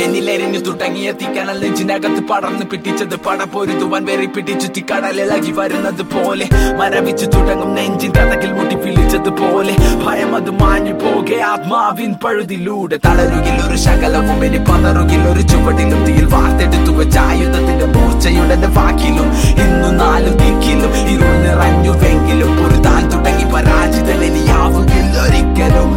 എന്നിലെരിഞ്ഞു തുടങ്ങിയ തീക്കനൽ നെഞ്ചിനകത്ത് പടർന്ന് പിടിച്ചത് പടപൊരുതുവാൻ വെറി പിടിച്ചു തിക്കടലിളകി വരുന്നത് പോലെ മരവിച്ചു തുടങ്ങും നെഞ്ചിൻ തടകിൽ മുട്ടി പിളിച്ചത് പോലെ ഭയം അത് മാഞ്ഞു പോകെ ആത്മാവിൻ പഴുതിലൂടെ തളരുകിൽ ഒരു ശകലവും ഇനി പതറുകിൽ ഒരു ചുവടിലും തീയിൽ വാർത്തെടുത്തു വെച്ച ആയുധത്തിന്റെ മൂർച്ചയുടെ വാക്കിലും ഇന്നു നാലും ദിക്കിലും ഇരുൾ നിറഞ്ഞുവെങ്കിലും ഒരു താൻ തുടങ്ങി പരാജിതൻ ഇനിയാവുകില്ല ഒരിക്കലും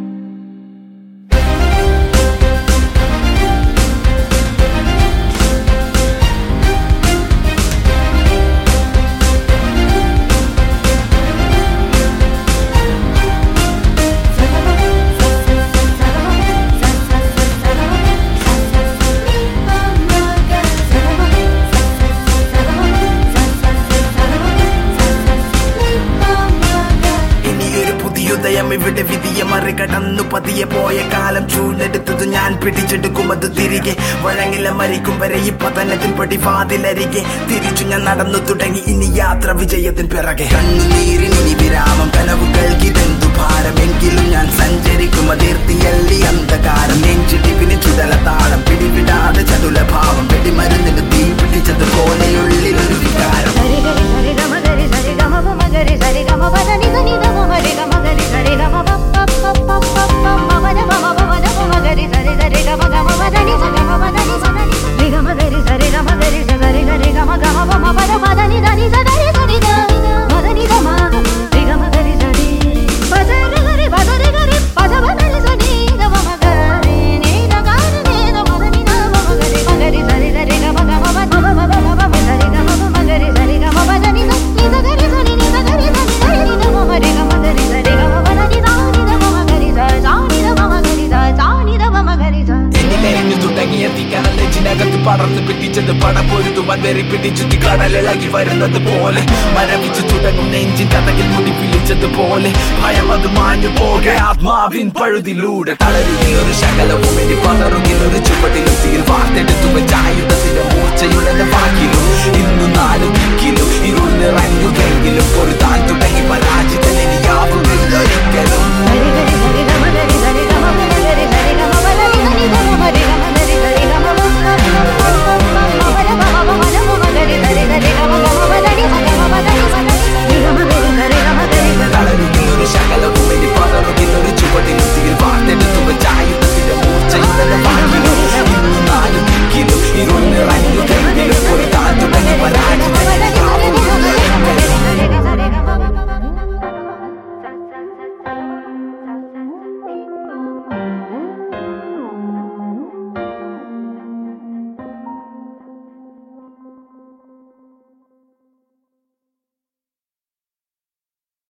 ഇനിയൊരു പുതിയുദയം ഇവിടെ വിധിയെ മറികടന്നു പതിയെ പോയ കാലം ചൂണ്ടെടുത്തത് ഞാൻ പിടിച്ചെടുക്കുമത് തിരികെ വഴങ്ങില മരിക്കും വരെ ഈ പതനത്തിൽ പടിവാതിലരികെ തിരിച്ചു ഞാൻ നടന്നു തുടങ്ങി ഇനി യാത്ര വിജയത്തിൻ പിറകെ കണ്ണുനീരിനി വിരാമം കനവുകൾക്കിതെന്തു ഭാരമെങ്കിലും ഞാൻ സഞ്ചരിക്കും അതിർത്തിയല്ലി അന്ധകാരം നെഞ്ചിടിപ്പിന് ചുടല താളം പിടിവിടാതെ ചടുല ഭാവം വെടിമരുന്നിന് തീ പിടിച്ചത് പോലെയുള്ളിലൊരു വികാരം సరి గరి సరి గమ గరి సరి గమ పమ గరి సరి గమ పద ని ని ద మమ రి గమ గరి సరి గమ ప ప ప ప ప ప మమ ద మమ పమ ద మమ గరి సరి సరి గమ గమ పద ని స గమ పద ని స ద ని రి గమ గరి సరి గమ గరి స గరి గరి గమ గమ పమ పద పద ని ద ని స ద ని స ని ద మద ని ద మ రి గమ గరి సరి పద రి గరి పద రి గరి పద పద ని స ని ద మమ గరి ని ద గ ని ని ద మద ని ద మమ గరి మ గరి సరి సరి గమ గమ పద మమ పద మమ పద సరి గమ పమ గరి సరి గమ పద ని ద ని ద గరి స ని ని ద గరి స ని ద ని ద మమ రి గమ గరి సరి గమ పద ని ద ని ద మమ గరి స స ని ద మమ గరి స స ని ద മമ ഗരി സ എന്നിലെരിഞ്ഞു തുടങ്ങിയ തീക്കനൽ നെഞ്ചിനകത്ത് പടർന്ന് പിടിച്ചത് പടപൊരുതുവാൻ വെറി പിടിച്ചു കടലിളകി വരുന്നത് പോലെ മരവിച്ചു തുടങ്ങും നെഞ്ചിൻ കഥകിൽ മുടി പിളിച്ചത് പോലെ ഭയം അത് മാഞ്ഞു പോകെ ആത്മാവിൻ പഴുതിലൂടെ തളരുകിൽ ഒരു ശകലവും ഇനി പതറുകിൽ ഒരു ചുവടിലും തീർ വാർത്തെടുത്തു വെച്ച ആയുധത്തിന്റെ മൂർച്ചയുടെ വാക്കിലും ഇന്നു നാലു ദിക്കിലും ഇരുൾ നിറഞ്ഞുവെങ്കിലും ഒരു